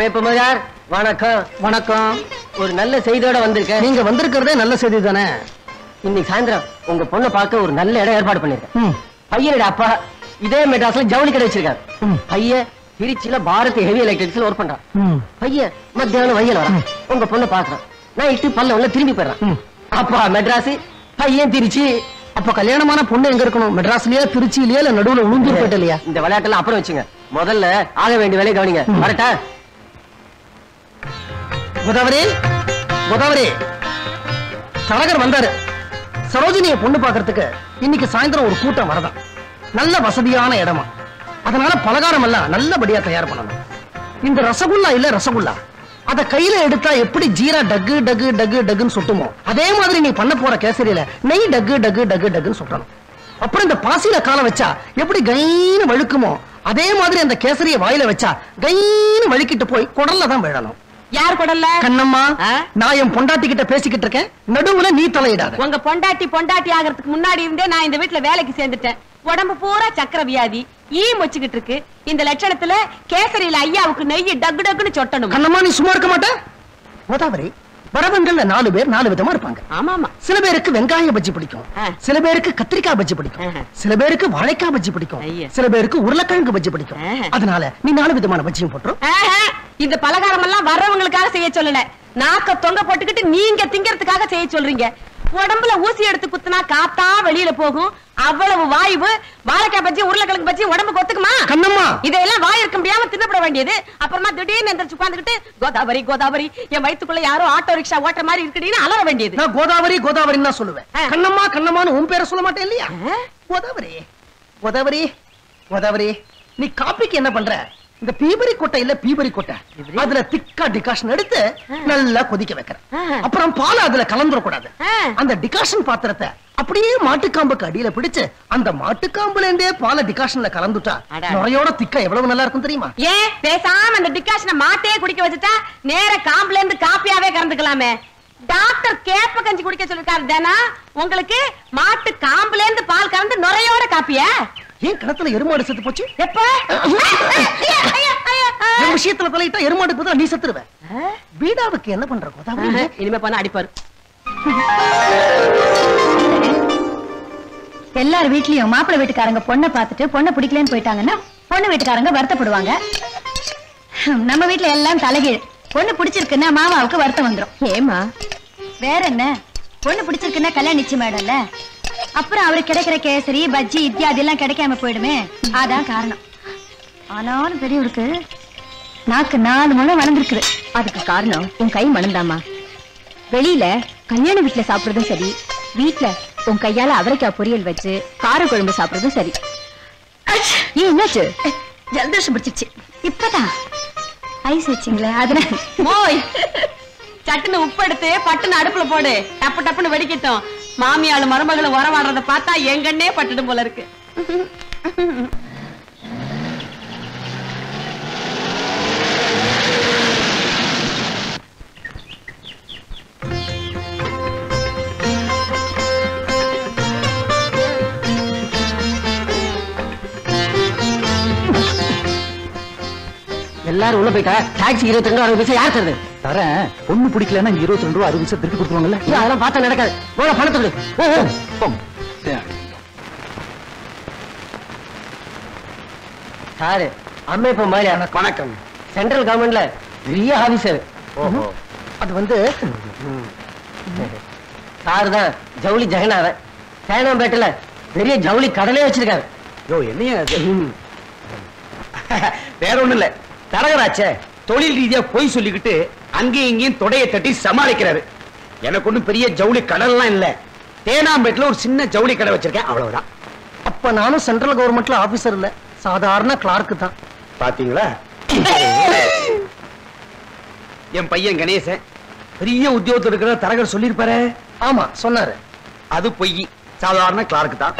அமைப்பு மகார் வணக்கம் வணக்கம் ஒரு நல்ல செய்தியோட வந்திருக்கேன் நீங்க வந்திருக்கிறதே நல்ல செய்தி தானே இன்னைக்கு சாயந்தரம் உங்க பொண்ணை பார்க்க ஒரு நல்ல இடம் ஏற்பாடு பண்ணிருக்கேன் ம். பையனோட அப்பா இதே மெட்ராஸ்ல ஜவுளி கடை வச்சிருக்காரு ம். பையன் திருச்சியில பாரத் ஹெவி எலக்ட்ரிக்ஸ்ல ஒர்க் பண்றான் ம். பையன் மத்தியானம் வயல் வரான் உங்க பொண்ணை பாக்குறான் நைட்டு பல்ல உள்ள திரும்பி போயிடறான் ம். அப்பா மெட்ராஸ் பையன் திருச்சி அப்ப கல்யாணமான பொண்ணு எங்க இருக்கணும் மெட்ராஸ்லயா திருச்சியிலயா இல்ல நடுவுல உளுந்தூர்பேட்டை இல்லையா இந்த விளையாட்டெல்லாம் அப்புறம் வச்சுங்க முதல்ல ஆக வேண்டிய வேலையை கவனிங்க வரட்டா கோதாவரி கோதாவரி தரகர் வந்தாரு சரோஜினிய பொண்ணு பாக்குறதுக்கு இன்னைக்கு சாயந்தரம் ஒரு கூட்டம் வரதான் நல்ல வசதியான இடமா அதனால பலகாரம் எல்லாம் நல்லபடியா தயார் பண்ணணும் இந்த ரசகுல்லா இல்ல ரசகுல்லா அத கையில எடுத்தா எப்படி ஜீரா டக்கு டக்கு டக்கு டக்குன்னு சுட்டுமோ அதே மாதிரி நீ பண்ண போற கேசரியில நெய் டக்கு டக்கு டக்கு டக்குன்னு சுட்டணும் அப்புறம் இந்த பாசியில காலை வச்சா எப்படி கைன்னு வழுக்குமோ அதே மாதிரி அந்த கேசரிய வாயில வச்சா கைன்னு வழுக்கிட்டு போய் குடல்ல தான் விழணும் யார் கொடல்ல கண்ணம்மா ஆ? நான் என் பொண்டாட்டி கிட்ட பேசிக்கிட்டு இருக்கேன் நடுவுல நீ தலையிடாத உங்க பொண்டாட்டி பொண்டாட்டி ஆகிறதுக்கு முன்னாடி இருந்தே நான் இந்த வீட்டுல வேலைக்கு சேர்ந்துட்டேன் உடம்பு பூரா சக்கர வியாதி ஈ மொச்சுக்கிட்டு இருக்கு இந்த லட்சணத்துல கேசரியில ஐயாவுக்கு நெய் டக்கு டக்குன்னு சொட்டணும் கண்ணம்மா நீ சும்மா இருக்க மாட்ட கோதாவரி வரவங்கள்ல நாலு பேர் நாலு விதமா இருப்பாங்க ஆமா ஆமா சில பேருக்கு வெங்காய பஜ்ஜி பிடிக்கும் ஆ. சில பேருக்கு கத்திரிக்காய் பஜ்ஜி பிடிக்கும் ஆஹா. சில பேருக்கு வாழைக்காய் பஜ்ஜி பிடிக்கும் ஐயா. சில பேருக்கு உருளைக்கிழங்கு பஜ்ஜி பிடிக்கும் ஆஹா. அதனால நீ நாலு விதமான பஜ்ஜியும் போட்டுரும் ஆஹா, இந்த பலகாரம் எல்லாம் வர்றவங்களுக்காக செய்ய சொல்லல நாக்க தொங்க போட்டுக்கிட்டு நீங்க திங்கறதுக்காக செய்ய சொல்றீங்க உடம்புல ஊசி எடுத்து குத்துனா காத்தா வெளியில போகும் அவ்வளவு வாய்வு வாழைக்காய் பஜ்ஜி உருளைக்கிழங்கு பஜ்ஜி உடம்புக்கு ஒத்துக்குமா கண்ணம்மா இதெல்லாம் வாய் இருக்க முடியாம தின்னப்பட வேண்டியது அப்புறமா திடீர்னு எந்திரிச்சு உட்கார்ந்துகிட்டு கோதாவரி கோதாவரி என் வயித்துக்குள்ள யாரோ ஆட்டோ ரிக்ஷா ஓட்டுற மாதிரி இருக்குன்னு அலற வேண்டியது நான் கோதாவரி கோதாவரின்னு தான் சொல்லுவேன் ஆ. கண்ணம்மா கண்ணம்மான்னு உன் பேரை சொல்ல மாட்டேன் இல்லையா ஆ? கோதாவரி கோதாவரி கோதாவரி நீ காப்பிக்கு என்ன பண்ற இந்த பீபரி கொட்டை இல்ல பீபரி கொட்டை அதுல திக்கா டிகாஷன் எடுத்து நல்லா கொதிக்க வைக்கிற ஆ. அப்புறம் பால் அதுல கலந்துட கூடாது ஆ. அந்த டிகாஷன் பாத்திரத்தை அப்படியே மாட்டுக்காம்புக்கு அடியில பிடிச்சு அந்த மாட்டுக்காம்புல இருந்தே பால டிகாஷன்ல கலந்துட்டா அடா. நுரையோட திக்கா எவ்வளவு நல்லா இருக்கும் தெரியுமா ஏன் பேசாம அந்த டிகாஷனை மாட்டே குடிக்க வச்சுட்டா நேர காம்புல இருந்து காப்பியாவே கறந்துக்கலாமே டாக்டர் கேப்ப கஞ்சி குடிக்க சொல்லிருக்காரு தானா உங்களுக்கு மாட்டு காம்புல இருந்து பால் கறந்து நுரையோட காப்பியா ஏன் கிணத்துல எருமாடு செத்து போச்சு எப்ப என் விஷயத்துல தலையிட்டா எருமாடு பதிலா நீ செத்துருவ வீடாவுக்கு என்ன பண்ற கோதாவரி இனிமே பண்ண அடிப்பாரு எல்லார் வீட்லயும் மாப்பிள்ளை வீட்டுக்காரங்க பொண்ணை பார்த்துட்டு பொண்ணை பிடிக்கலன்னு போயிட்டாங்கன்னா பொண்ணு வீட்டுக்காரங்க வருத்தப்படுவாங்க நம்ம வீட்ல எல்லாம் தலைகீழ் பொண்ணு பிடிச்சிருக்குன்னா மாமாவுக்கு வருத்தம் வந்துரும் ஏமா வேற என்ன பொண்ணு பிடிச்சிருக்குன்னா கல்யாணம் நிச்சயமாயிடும்ல அப்புறம் அவருக்கு கிடைக்கிற கேசரி பஜ்ஜி இத்தியாதி எல்லாம் கிடைக்காம போயிடுமே அதான் காரணம் ஆனாலும் பெரியவருக்கு நாக்கு நாலு முழம் வளர்ந்துருக்குது அதுக்கு காரணம் உன் கை மணந்தாமா வெளியில கல்யாண வீட்டுல சாப்பிடுறதும் சரி வீட்ல உன் கையால அவரைக்காய் பொரியல் வச்சு கார குழம்பு சாப்பிடுறதும் சரி ஏன் என்னாச்சு ஜலதோஷம் பிடிச்சிருச்சு இப்பதான் ஐஸ் வச்சிங்களே அதனால மோய் சட்டுன்னு உப்பு எடுத்து பட்டுன்னு அடுப்புல போடு டப்பு டப்புன்னு வெடிக்கட்டும் மாமியாளு மருமகளும் உறவாடுறத பார்த்தா எங்கன்னே பட்டுடும் போல இருக்கு எல்லாரும் உள்ள போயிட்டா டாக்ஸி இருபத்தி ரெண்டு அறுபது பைசா யார் தருது தரேன் பொண்ணு பிடிக்கலன்னா இருபத்தி ரெண்டு ரூபா அறுபது பைசா திருப்பி கொடுத்துருவாங்கல்ல ஐயா, அதெல்லாம் பார்த்தா நடக்காது போல பணத்தை கொடு. ஓ, ஓ. போங்க சாரு அம்மைப்ப மாதிரி வணக்கம் சென்ட்ரல் கவர்மெண்ட்ல பெரிய ஆபீசர் அது வந்து சாரு தான் ஜவுளி ஜெகநாதன் சேனாம்பேட்டையில பெரிய ஜவுளி கடலே வச்சிருக்காரு யோ என்னையா இது? வேற ஒண்ணும் இல்ல தரகராச்சே தொழில் ரீதியா பொய் சொல்லிக்கிட்டு அங்கேயும் இங்கேயும் தொடையை தட்டி சமாளிக்கிறாரு எனக்கு ஒண்ணும் பெரிய ஜவுளி கடல்லாம் இல்ல தேனாம்பேட்டுல ஒரு சின்ன ஜவுளி கடை வச்சிருக்கேன் அவ்வளவுதான் அப்ப நானும் சென்ட்ரல் கவர்மெண்ட்ல ஆபீசர் இல்ல சாதாரண கிளார்க்கு தான் பாத்தீங்களா என் பையன் கணேசன் பெரிய உத்தியோகத்தில் இருக்கிற தரகர் சொல்லியிருப்பாரு ஆமா சொன்னாரு அது பொய் சாதாரண கிளார்க்கு தான்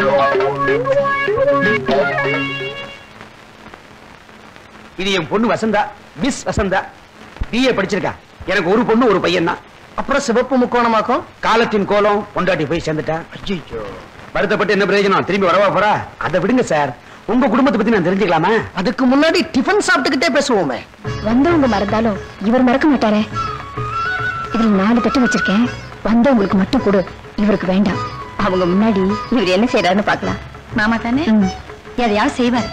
இது என் பொண்ணு வசந்தா மிஸ் வசந்தா பிஏ படிச்சிருக்கா எனக்கு ஒரு பொண்ணு ஒரு பையன் தான் அப்புறம் சிவப்பு முக்கோணமாக்கும் காலத்தின் கோலம் பொண்டாட்டி போய் சேர்ந்துட்டா ஐயோ வருத்தப்பட்டு என்ன பிரயோஜனம் திரும்பி வரவா போறா அதை விடுங்க சார் உங்க குடும்பத்தை பத்தி நான் தெரிஞ்சுக்கலாமா அதுக்கு முன்னாடி டிஃபன் சாப்பிட்டுக்கிட்டே பேசுவோமே வந்தவங்க மறந்தாலும் இவர் மறக்க மாட்டாரே இதுல நாலு தட்டு வச்சிருக்கேன் வந்தவங்களுக்கு மட்டும் கொடு இவருக்கு வேண்டாம் அவங்க முன்னாடி இவர் என்ன செய்யறாருன்னு பார்க்கலாம் மாமா தானே ம். எதையாவது செய்வார்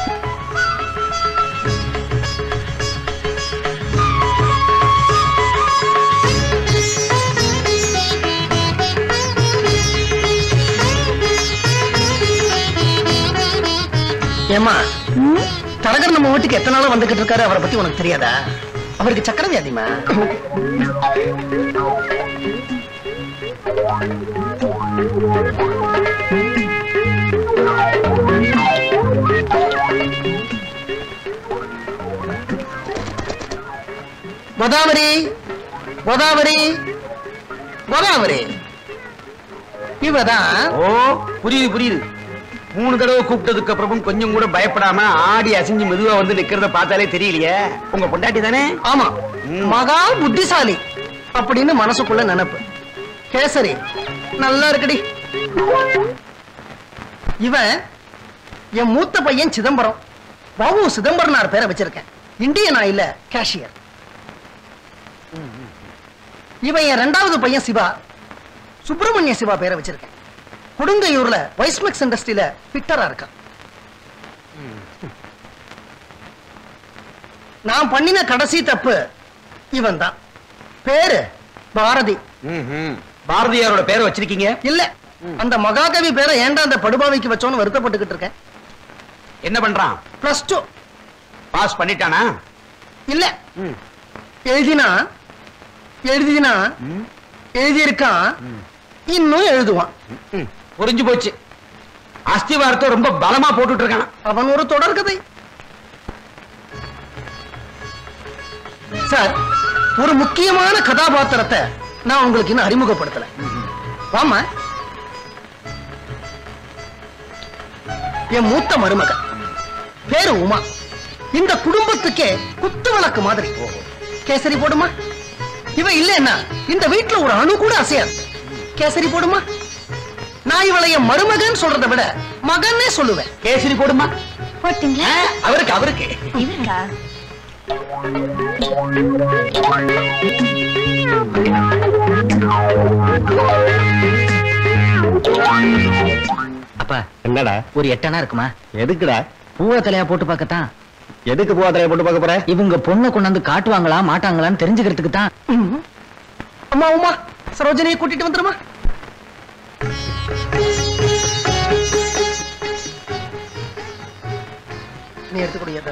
ஏமா தரகர் நம்ம வீட்டுக்கு எத்தனை நாளா வந்துகிட்டு இருக்காரு அவரை பத்தி உனக்கு தெரியாதா அவருக்கு சக்கரை வியாதிமா கோதாவரி கோதாவரி கோதாவரி இவதான் ஓ புரியுது புரியுது மூணு தடவை கூப்பிட்டதுக்கு அப்புறமும் கொஞ்சம் கூட பயப்படாம ஆடி அசைஞ்சு மெதுவா வந்து நிக்கிறத பார்த்தாலே தெரியலையே உங்க பொண்டாட்டி தானே ஆமா ம். மகா புத்திசாலி அப்படின்னு மனசுக்குள்ள நினைப்பு கேசரி நல்லா இருக்குடி இவன் என் மூத்த பையன் சிதம்பரம் பாபு சிதம்பரனார் பேரை வச்சிருக்கேன் இந்தியன் ஆயில கேஷியர் இவன் என் ரெண்டாவது பையன் சிவா சுப்பிரமணிய சிவா பேரை வச்சிருக்கேன் கொடுங்கையூர்ல வைஸ்மெக்ஸ் இண்டஸ்ட்ரியில பிட்டரா இருக்கான் நான் பண்ணின கடைசி தப்பு இவன் தான் பேரு பாரதி ம்ஹும். பாரதியாரோட பேரை வச்சிருக்கீங்க இல்ல அந்த மகாகவி பேரை ஏன்டா அந்த படுபாவைக்கு வச்சோன்னு வருத்தப்பட்டுக்கிட்டு இருக்கேன் என்ன பண்றான் பிளஸ் டூ பாஸ் பண்ணிட்டானா இல்ல ம். எழுதினா எழுதினா எழுதியிருக்கான் இன்னும் எழுதுவான் ம். புரிஞ்சு போச்சு அஸ்திவாரத்தை ரொம்ப பலமா போட்டுட்டு இருக்கான் அவன் ஒரு தொடர்கதை சார் ஒரு முக்கியமான கதாபாத்திரத்தை நான் உங்களுக்கு இன்னும் அறிமுகப்படுத்தல வாமா என் மூத்த மருமக பேரு உமா இந்த குடும்பத்துக்கே குத்து விளக்கு மாதிரி கேசரி போடுமா இவ இல்லைன்னா இந்த வீட்டுல ஒரு அணு கூட அசையாது கேசரி போடுமா நான் இவளை என் மருமகன் சொல்றதை விட மகன்னே சொல்லுவேன் கேசரி போடுமா போட்டீங்களா ஆ, அவருக்கு அவருக்கு இவரா அப்பா என்னடா ஒரு எட்டனா இருக்குமா எதுக்குடா பூவ தலையா போட்டு பார்க்கத்தான் எதுக்கு போதரைய போட்டு பார்க்க போற இவங்க பொண்ணை கொண்டாந்து காட்டுவாங்களா மாட்டாங்களான்னு தெரிஞ்சுக்கிறதுக்கு தான் ம்ம். அம்மா உமா சரோஜனியை கூட்டிட்டு வந்துருமா நீ எடுத்துக்கூடிய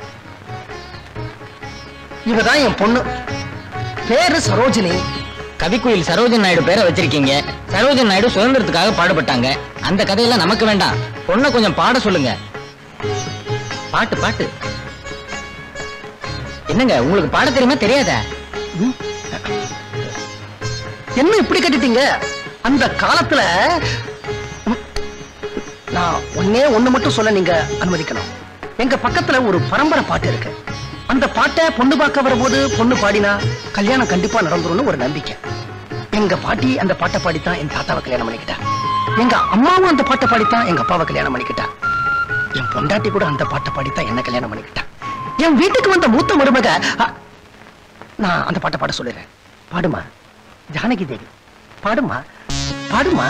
இவதான் என் பொண்ணு பேரு சரோஜினி கவிக்குயில் சரோஜன் நாயுடு பேரை வச்சிருக்கீங்க சரோஜன் நாயுடு சுதந்திரத்துக்காக பாடுபட்டாங்க அந்த கதையெல்லாம் நமக்கு வேண்டாம் பொண்ணை கொஞ்சம் பாட சொல்லுங்க பாட்டு பாட்டு என்னங்க உங்களுக்கு பாட தெரியுமா தெரியாதா என்ன இப்படி கட்டிட்டீங்க அந்த காலத்துல ம், நான் ஒன்னே ஒண்ணு மட்டும் சொல்ல நீங்க அனுமதிக்கணும் எங்க பக்கத்துல ஒரு பரம்பரை பாட்டு இருக்கு அந்த பாட்டை பொண்ணு பார்க்க வரும்போது பொண்ணு பாடினா கல்யாணம் கண்டிப்பா நடந்துரும்னு ஒரு நம்பிக்கை எங்க பாட்டி அந்த பாட்டை பாடித்தான் என் தாத்தாவை கல்யாணம் பண்ணிக்கிட்டா எங்க அம்மாவும் அந்த பாட்டை பாடித்தான் எங்க அப்பாவை கல்யாணம் பண்ணிக்கிட்டா என் பொண்டாட்டி கூட அந்த பாட்டை பாடித்தான் என்ன கல்யாணம் பண்ணிக்கிட்டா என் வீட்டுக்கு வந்த மூத்த மருமக அ, நான் அந்த பாட்டை பாட சொல்லிடுறேன் பாடுமா ஜானகி தேவி பாடுமா பாடுமா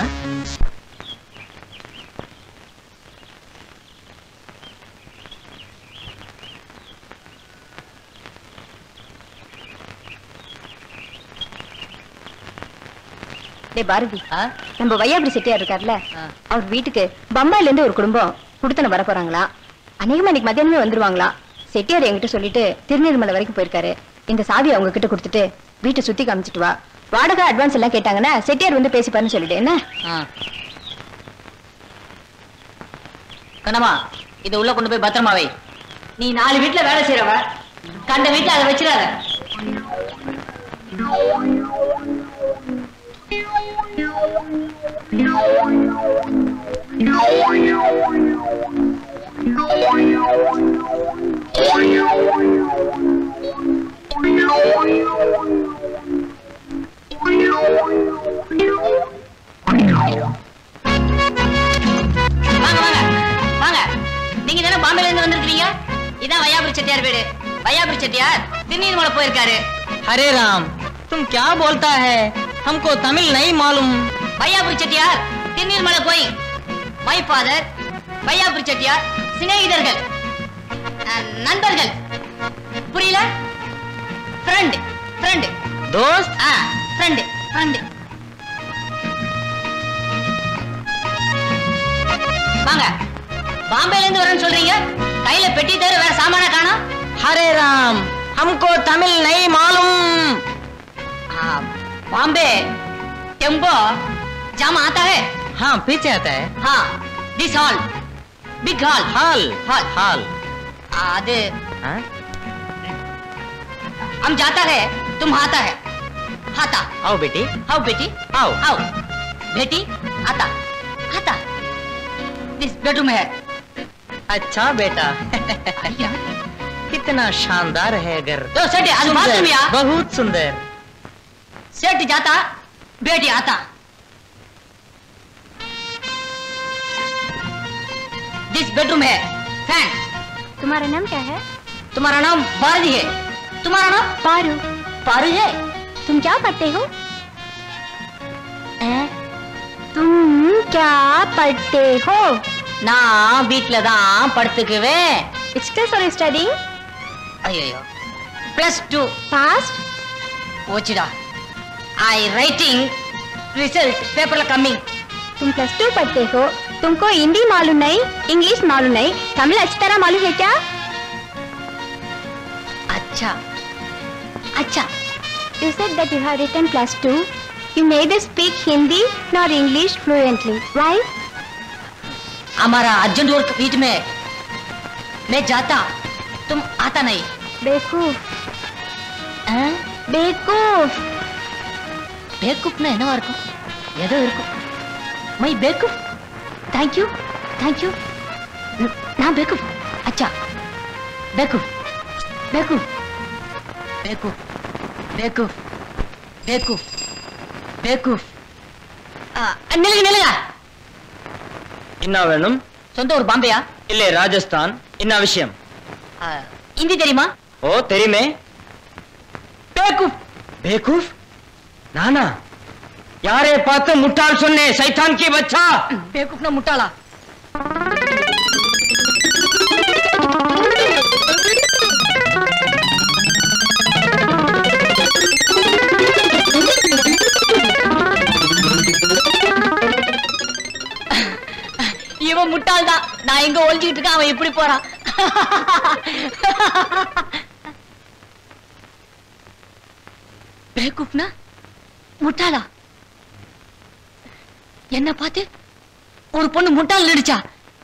டேய் பாரதி நம்ம வையாபுரி செட்டியார் இருக்கார்ல அவர் வீட்டுக்கு பம்பாயில இருந்து ஒரு குடும்பம் குடுத்தன வர போறாங்களா அநேகமா இன்னைக்கு மத்தியானமே வந்துருவாங்களா செட்டியார் என்கிட்ட சொல்லிட்டு திருநெல்மலை வரைக்கும் போயிருக்காரு இந்த சாவி அவங்க கிட்ட கொடுத்துட்டு வீட்டை சுத்தி காமிச்சிட்டு வா வாடகை அட்வான்ஸ் எல்லாம் கேட்டாங்கன்னா செட்டியார் வந்து பேசிப்பாருன்னு சொல்லிட்டு என்ன கண்ணம்மா இதை உள்ள கொண்டு போய் பத்திரமா வை நீ நாலு வீட்டுல வேலை செய்யறவ கண்ட வீட்டுல அதை வச்சிடாத வாங்க வாங்க வாங்க வையாபுரி செட்டியார் திருநீர்மலை போயிருக்காரு हरे राम तुम क्या बोलता है हमको तमिल नहीं मालूम வையாபுரி செட்டியார் திருநீர்மலை போய் மை ஃபாதர் வையாபுரி செட்டியார் சிநேகிதர்கள் அஹ், நண்பர்கள் புரியல ஃப்ரெண்ட் ஃப்ரெண்ட் दोस्त ஆ ஃப்ரெண்ட் ஃப்ரெண்ட் வாங்க பாம்பேல இருந்து வரேன்னு சொல்றீங்க கையில பெட்டி தவிர வேற சாமான காணோம் हरे राम हमको तमिल नहीं मालूम आ, बॉम्बे टेम्पो जाम आता है हाँ पीछे आता है हाँ दिस हॉल बिग हॉल हाल हाल हाल आधे हाँ? हम जाता है तुम आता है हाता आओ बेटी हाउ बेटी आओ आओ बेटी आता आता दिस बेडरूम है अच्छा बेटा कितना शानदार है घर तो सेठ आज सुंदर, बाथरूम या बहुत सुंदर सेठ जाता बेटी आता दिस बेडरूम है फैन तुम्हारा नाम क्या है तुम्हारा नाम भारती है तुम्हारा नाम पारू पारू है तुम क्या पढ़ते हो हैं? तुम क्या पढ़ते हो நான் வீட்ல தான் படுத்துக்குவேன் Which class are you studying? ஐயோ பிளஸ் டூ Past? போச்சுடா ஐ ரைட்டிங் ரிசல்ட் பேப்பர்ல கம்மிங் तुम प्लस टू पढ़ते हो तुमको हिंदी मालूम नहीं इंग्लिश मालूम नहीं तमिल अच्छी तरह मालूम है क्या अच्छा अच्छा You said that you have written plus two. You neither speak Hindi nor English fluently. Why? हमारा अर्जेंट वर्क बीच में मैं जाता तुम आता नहीं बेवकूफ हाँ? बेवकूफ பேக்குப்னா என்னவா இருக்கும் ஏதோ இருக்கும் மை பேக்குப் தேங்க்யூ தேங்க்யூ நான் பேக்குப் அச்சா பேக்குப் பேக்குப் பேக்குப் பேக்குப் பேக்குப் பேக்குப் நில்லுங்க நில்லுங்க என்ன வேணும் சொந்த ஊர் பாம்பேயா இல்லே ராஜஸ்தான் என்ன விஷயம் ஆ, ஹிந்தி தெரியுமா ஓ தெரியுமே பேக்கூஃப் பேக்கூஃப் நானா யாரே பார்த்து முட்டாள் சொன்னேன் சைத்தான் கி பச்சா பேக்குப்னா முட்டாளா இவன் முட்டாள் தான் நான் எங்க ஒளிஞ்சுக்கிட்டு இருக்கேன் அவன் இப்படி போறான் பேக்குப்னா முட்டாளா என்ன பார்த்து ஒரு பொண்ணு முட்டாள் நடிச்சா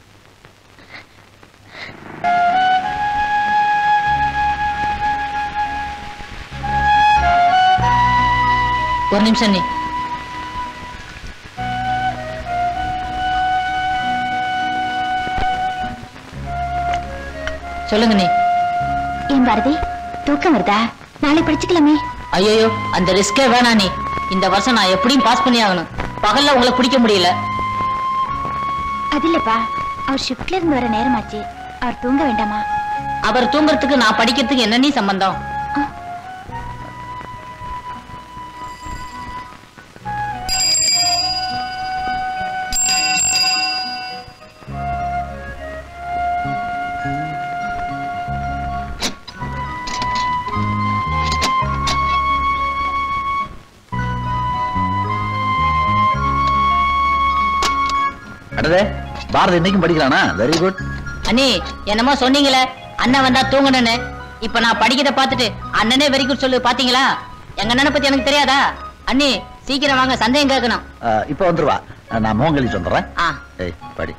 ஒரு நிமிஷம் நீ சொல்லுங்க நீ ஏன் பாரதி தூக்கம் வருதா நாளை படிச்சுக்கலாமே ஐயோ அந்த ரிஸ்கே வேணாம் நீ இந்த வருஷம் நான் எப்படியும் பாஸ் பண்ணி ஆகணும் பகல்ல உங்களை பிடிக்க முடியல அது இல்லப்பா அவர் ஷிஃப்ட்ல இருந்து வர நேரமாச்சு அவர் தூங்க வேண்டாமா அவர் தூங்குறதுக்கு நான் படிக்கிறதுக்கு என்ன நீ சம்பந்தம் அடதே பாரதி இன்னைக்கும் படிக்கிறானா வெரி குட் அண்ணி என்னமோ சொன்னீங்களே அண்ணன் வந்தா தூங்கணும்னு இப்ப நான் படிக்கிறத பார்த்துட்டு அண்ணனே வெரி குட் சொல்லு பாத்தீங்களா எங்க அண்ணனை பத்தி எனக்கு தெரியாதா அண்ணி சீக்கிரம் வாங்க சந்தேகம் கேட்கணும் இப்ப வந்துருவா நான் முகம் கழிச்சு வந்துடுறேன் ஆ ஏய் படி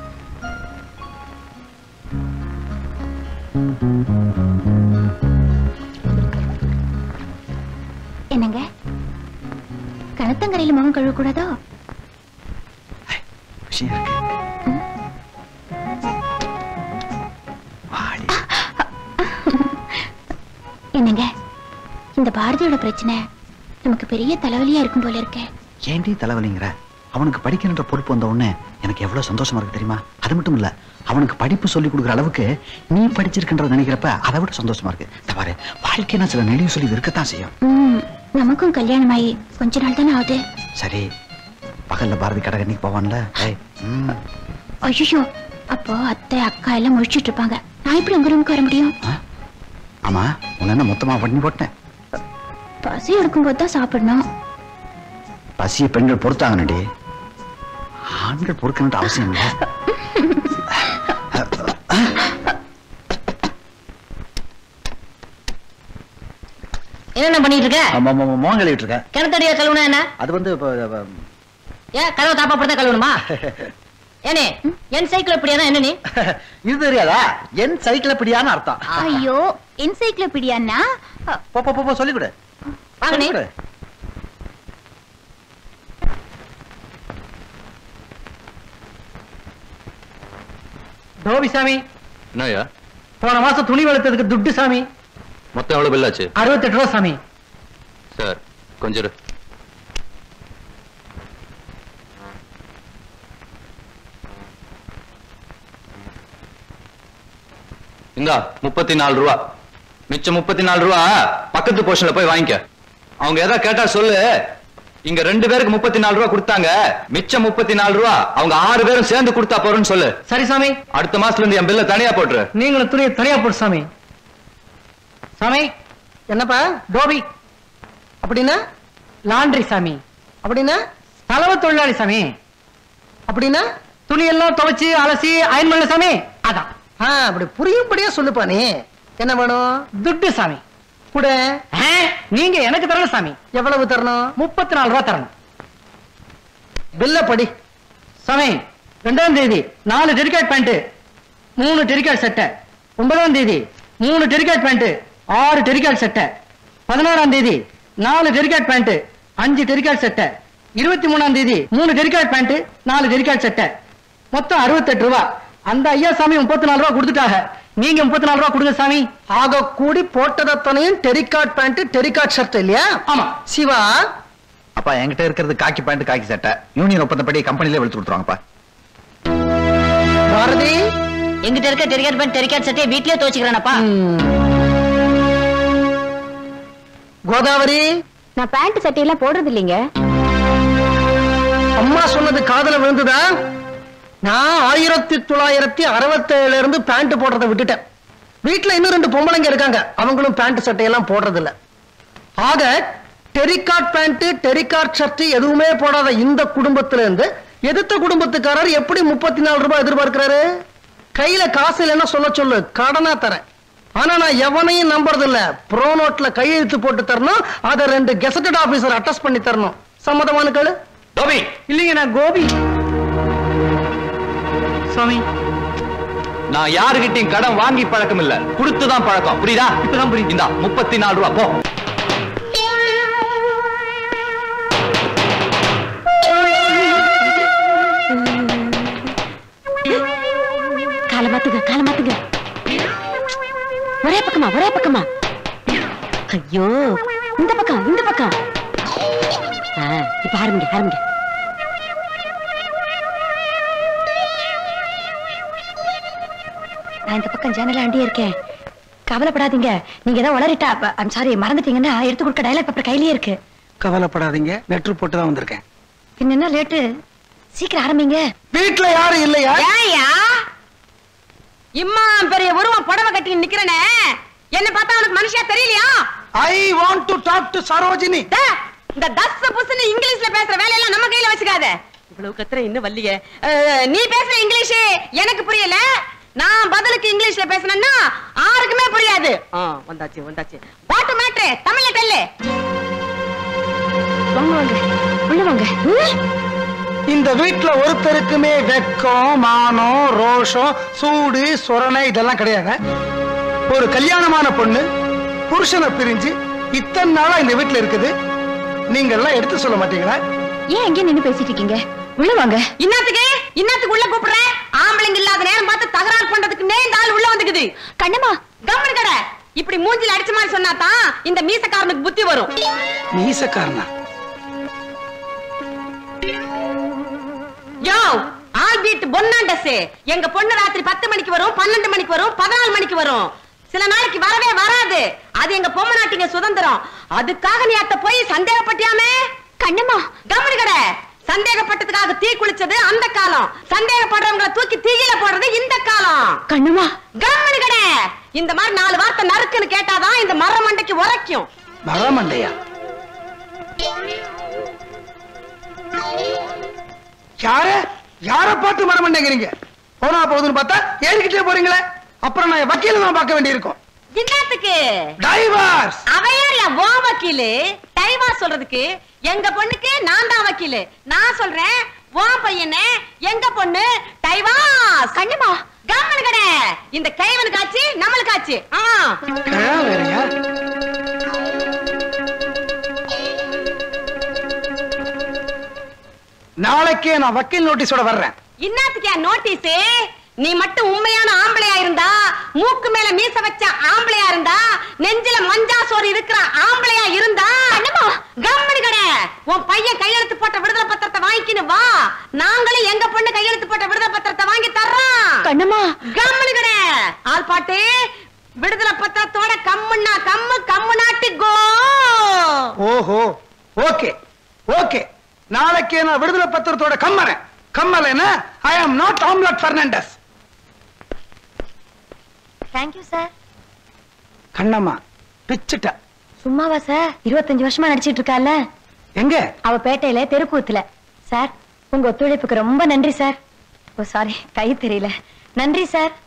என்னங்க கணத்தங்கரையில முகம் கழுவக்கூடாதோ விஷயம் இருக்கு வாடி. என்னங்க இந்த பாரதியோட பிரச்சனை நமக்கு பெரிய தலைவலியா இருக்கும் போல இருக்கே ஏன்டி தலைவலிங்கிற அவனுக்கு படிக்கணுன்ற பொறுப்பு வந்த உடனே எனக்கு எவ்வளவு சந்தோஷமா இருக்கு தெரியுமா அது மட்டும் இல்ல அவனுக்கு படிப்பு சொல்லி கொடுக்குற அளவுக்கு நீ படிச்சிருக்கின்றத நினைக்கிறப்ப அதை விட சந்தோஷமா இருக்கு இந்த பாரு வாழ்க்கைனா சில நெளிவு சொல்லி இருக்கத்தான் செய்யும் ம், நமக்கும் கல்யாணம் ஆகி கொஞ்ச நாள் தானே ஆகுது சரி பகல்ல பாரதி கடகன்னைக்கு போவான்ல ஏய், ம், ஐயோ அப்போ அத்தை அக்கா எல்லாம் முழிச்சிட்டு இருப்பாங்க நான் எப்படி உங்க ரூமுக்கு வர முடியும் ஆ? ஆமா உன்ன என்ன மொத்தமா பண்ணி போட்டேன் பசி எடுக்கும்போது தான் சாப்பிடணும் பசிய பெண்கள் பொறுத்தாங்கடி ஆண்கள் பொறுக்கணுன்ற அவசியம் இல்லை என்னென்ன பண்ணிட்டு இருக்க மோகம் கழுவிட்டு இருக்கேன் கிணத்தடியா கழுவுனா என்ன அது வந்து இப்போ, இப்போ, ஏன் கதவை தாப்பா போட்டு கழுவணுமா ஏனே என் சைக்கிள் இப்படியா என்ன நீ இது தெரியாதா என் சைக்கிள் பிடியான்னு அர்த்தம் ஐயோ என்சைக்ளோபீடியான்னா போ போ, போ போ சொல்லிக் கொடு வாங்க நீ சொல்லிக் கொடு. டோபி சாமி என்னய்யா போன மாசம் துணி வளர்த்ததுக்கு துட்டு சாமி மொத்தம் எவ்வளவு பில் ஆச்சு அறுபத்தெட்டு ரூபா சாமி சார் கொஞ்சம் இரு. இந்தா முப்பத்தி நாலு ரூபா மிச்சம் முப்பத்தி நாலு ரூபா பக்கத்து போர்ஷன்ல போய் வாங்கிக்க அவங்க ஏதாவது கேட்டா சொல்லு இங்க ரெண்டு பேருக்கு முப்பத்தி நாலு ரூபா கொடுத்தாங்க மிச்சம் முப்பத்தி நாலு ரூபா அவங்க ஆறு பேரும் சேர்ந்து கொடுத்தா போறேன்னு சொல்லு சரி சாமி அடுத்த மாசத்துல இருந்து என் பில்ல தனியா போட்டுரு நீங்களும் துணியை தனியா போட்டு சாமி சாமி என்னப்பா டோபி அப்படின்னா லாண்ட்ரி சாமி அப்படின்னா சலவை தொழிலாளி சாமி அப்படின்னா துணி எல்லாம் துவைச்சு அலசி அயன் பண்ணல சாமி அதான் ஆ அப்படி புரியும்படியா சொல்லுப்பா நீ என்ன வேணும் துட்டு சாமி கூட நீங்க எனக்கு தரணும் சாமி எவ்வளவு தரணும் முப்பத்தி நாலு ரூபா தரணும் பில்ல படி சாமி ரெண்டாம் தேதி நாலு டெரிகாட் பேண்ட் மூணு டெரிகாட் சட்டை ஒன்பதாம் தேதி மூணு டெரிகாட் பேண்ட் ஆறு டெரிகாட் சட்டை பதினாறாம் தேதி நாலு டெரிகாட் பேண்ட் அஞ்சு டெரிகாட் சட்டை இருபத்தி மூணாம் தேதி மூணு டெரிகாட் பேண்ட் நாலு டெரிகாட் சட்டை மொத்தம் அறுபத்தெட்டு ரூபா அந்த ஐயா சாமி முப்பத்தி நாலு ரூபா கொடுத்துட்டாங்க நீங்க முப்பத்தி நாலு ரூபா கொடுங்க சாமி ஆக கூடி போட்டதத்தனையும் டெரிகாட் பேண்ட் டெரிகாட் ஷர்ட் இல்லையா ஆமா சிவா அப்பா என்கிட்ட இருக்கிறது காக்கி பேண்ட் காக்கி சட்டை யூனியன் ஒப்பந்தப்படி கம்பெனிலே வெளுத்து கொடுத்துருவாங்கப்பா பாரதி எங்கிட்ட இருக்க டெரிகேட் பேண்ட் டெரிகேட் சட்டையை வீட்லயே துவச்சுக்கிறேனப்பா கோதாவரி நான் பேண்ட் சட்டையெல்லாம் போடுறது இல்லைங்க அம்மா சொன்னது காதுல விழுந்துதா நான் ஆயிரத்தி தொள்ளாயிரத்தி அறுபத்தேழுல இருந்து பேண்ட் போடுறதை விட்டுட்டேன் வீட்டுல இன்னும் ரெண்டு பொம்பளைங்க இருக்காங்க அவங்களும் பேண்ட் சட்டையெல்லாம் போடுறது இல்ல ஆக டெரிகாட் பேண்ட் டெரிகாட் ஷர்ட் எதுவுமே போடாத இந்த குடும்பத்துல இருந்து எதிர்த்த குடும்பத்துக்காரர் எப்படி முப்பத்தி நாலு ரூபாய் எதிர்பார்க்கிறாரு கையில காசு இல்லைன்னா சொல்ல சொல்லு கடனா தரேன் ஆனா நான் எவனையும் நம்புறது இல்ல ப்ரோ நோட்ல கையெழுத்து போட்டு தரணும் அதை ரெண்டு கெசட்டட் ஆபீசர் அட்டஸ்ட் பண்ணி தரணும் சம்மதமான கேளு டோபி இல்லைங்க நான் கோபி சுவாமி நான் யாருகிட்டயும் கடன் வாங்கி பழக்கம் இல்ல கொடுத்துதான் பழக்கம் புரியுதா இப்பதான் புரியுது. இந்தா முப்பத்தி நாலு ரூபா போ காலை மாத்துங்க காலை மாத்துங்க ஒரே பக்கமா ஒரே பக்கமா ஐயோ இந்த பக்கம் இந்த பக்கம் ஆ, இப்ப ஆரம்பிங்க ஆரம்பிங்க நான் இந்த பக்கம் ஜன்னல அண்டியே இருக்கேன் கவலைப்படாதீங்க நீங்க ஏதாவது உளறிட்டா ஐம் சாரி மறந்துட்டீங்கன்னா எடுத்து கொடுக்க டயலாக் பேப்பர் கையிலேயே இருக்கு கவலைப்படாதீங்க லெட்டர் போட்டு தான் வந்திருக்கேன் பின்ன என்ன லேட்டு சீக்கிரம் ஆரம்பிங்க வீட்டுல யாரும் இல்லையா ஏயா இம்மா பெரிய உருவம் புடவை கட்டி நிக்கிறனே என்ன பார்த்தா உனக்கு மனுஷியா தெரியலையா I want to talk to Sarojini டே, இந்த தஸ் புஸ்னு இங்கிலீஷ்ல பேசுற வேலையெல்லாம் நம்ம கையில வச்சுக்காத இவ்வளவு கத்துற இன்னும் வல்லிய நீ பேசுற இங்கிலீஷ் எனக்கு புரியல நான் பதிலுக்கு இங்கிலீஷ்ல பேசுனேன்னா யாருக்குமே புரியாது ஆ, வந்தாச்சு வந்தாச்சு வாட்டு மேட்ரு தமிழ்ல டெல்லு வாங்க வாங்க உள்ள வாங்க இந்த வீட்டுல ஒருத்தருக்குமே வெக்கம் மானம் ரோஷம் சூடு சொரணை இதெல்லாம் கிடையாது ஒரு கல்யாணமான பொண்ணு புருஷனை பிரிஞ்சு இத்தனை நாளா இந்த வீட்டுல இருக்குது நீங்க எல்லாம் எடுத்து சொல்ல மாட்டீங்களா ஏன் எங்கே நின்னு பேசிட்டு இருக்கீங்க உள்ள வாங்க இன்னத்துக்கு இன்னத்துக்கு உள்ள கூப்பிடுறேன் ஆம்பளைங்க இல்லாத நேரம் பார்த்து தகராறு பண்றதுக்கு இந்த ஆள் உள்ள வந்துக்குது கண்ணம்மா கம்மனு கடை இப்படி மூஞ்சில அடிச்ச மாதிரி சொன்னா தான் இந்த மீசக்காரனுக்கு புத்தி வரும் மீசக்காரனா வீட்டு பொன்னாண்டஸ் எங்க பொண்ணு ராத்திரி பத்து மணிக்கு வரும் பன்னெண்டு மணிக்கு வரும் பதினாலு மணிக்கு வரும் சில நாளைக்கு வரவே வராது அது எங்க பொம்மை நாட்டிங்க சுதந்திரம் அதுக்காக நீ அத்த போய் சந்தேகப்பட்டியாமே கண்ணம்மா கவனி கடை சந்தேகப்பட்டதுக்காக தீ குளிச்சது அந்த காலம் சந்தேகப்படுறவங்கள தூக்கி தீயில போடுறது இந்த காலம் கண்ணம்மா கவனி கடை இந்த மாதிரி நாலு வார்த்தை நறுக்குன்னு கேட்டாதான் இந்த மர மண்டைக்கு உரைக்கும் மரமண்டையா யார யார பார்த்து மரமண்டைங்கிறீங்க போனா போகுதுன்னு பார்த்தா ஏறிக்கிட்டே போறீங்களே அப்புறம் நான் வக்கீல நான் பார்க்க வேண்டியிருக்கும் என்னத்துக்கு டைவர்ஸ் அவையார் ஓ வக்கீலு டைவா சொல்றதுக்கு எங்க பொண்ணுக்கு நான் தான் வக்கீலு நான் சொல்றேன் ஓ பையனே எங்க பொண்ணு டைவாஸ் கண்ணுமா கம்மன் கடை இந்த கைவனுக்கு ஆச்சு நம்மளுக்கு ஆச்சு ஆ வேறையா நாளைக்கே நான் வக்கீல் நோட்டீஸோட வர்றேன் இன்னத்துக்கு நோட்டீஸ் நீ மட்டும் உண்மையான ஆம்பளையா இருந்தா மூக்கு மேல மீச வச்ச ஆம்பளையா இருந்தா நெஞ்சில மஞ்சா சோறு இருக்கிற ஆம்பளையா இருந்தா கம்மனு கடை உன் பையன் கையெழுத்து போட்ட விடுதலை பத்திரத்தை வாங்கிக்கின்னு வா நாங்களும் எங்க பொண்ணு கையெழுத்து போட்ட விடுதலை பத்திரத்தை வாங்கி தர்றோம் கண்ணம்மா கம்மனு கடை ஆள் பாட்டு விடுதலை பத்திரத்தோட கம்முன்னா கம்மு கம்மு நாட்டு கோ ஓஹோ ஓகே ஓகே நாளைக்கே நான் விடுதலை பத்திரத்தோட கம்மறேன் கம்மலைன்னா I am not omelette Fernandes thank you sir Kannamma பிச்சுட்ட சும்மாவா சார் இருபத்தஞ்சு வருஷமா நடிச்சிட்டு இருக்கால எங்க அவ பேட்டையில தெருக்கூத்துல சார் உங்க ஒத்துழைப்புக்கு ரொம்ப நன்றி சார் ஓ சாரி கை தெரியல நன்றி சார்